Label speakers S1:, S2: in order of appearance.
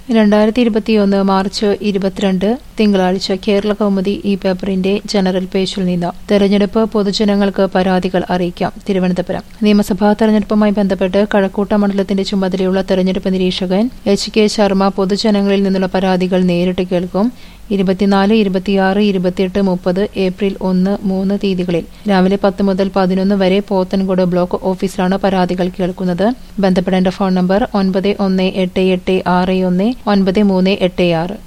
S1: രണ്ടായിരത്തി ഇരുപത്തിയൊന്ന് മാർച്ച് ഇരുപത്തിരണ്ട് തിങ്കളാഴ്ച കേരള കൗമുദി ഈ പേപ്പറിന്റെ ജനറൽ പേജിൽ നിന്ന് തെരഞ്ഞെടുപ്പ് പൊതുജനങ്ങൾക്ക് പരാതികൾ അറിയിക്കാം തിരുവനന്തപുരം നിയമസഭാ തെരഞ്ഞെടുപ്പുമായി ബന്ധപ്പെട്ട് കഴക്കൂട്ട മണ്ഡലത്തിന്റെ ചുമതലയുള്ള തെരഞ്ഞെടുപ്പ് നിരീക്ഷകൻ എച്ച് കെ ശർമ്മ പൊതുജനങ്ങളിൽ നിന്നുള്ള പരാതികൾ നേരിട്ട് കേൾക്കും ഇരുപത്തിനാല് ഇരുപത്തിയാറ് ഇരുപത്തിയെട്ട് മുപ്പത് ഏപ്രിൽ ഒന്ന് മൂന്ന് തീയതികളിൽ രാവിലെ പത്ത് മുതൽ പതിനൊന്ന് വരെ പോത്തൻകോട് ബ്ലോക്ക് ഓഫീസിലാണ് പരാതികൾ കേൾക്കുന്നത് ബന്ധപ്പെടേണ്ട ഫോൺ നമ്പർ ഒൻപത് ഒന്ന് എട്ട് എട്ട് ആറ് ഒന്ന് ഒൻപത് മൂന്ന് എട്ട് ആറ്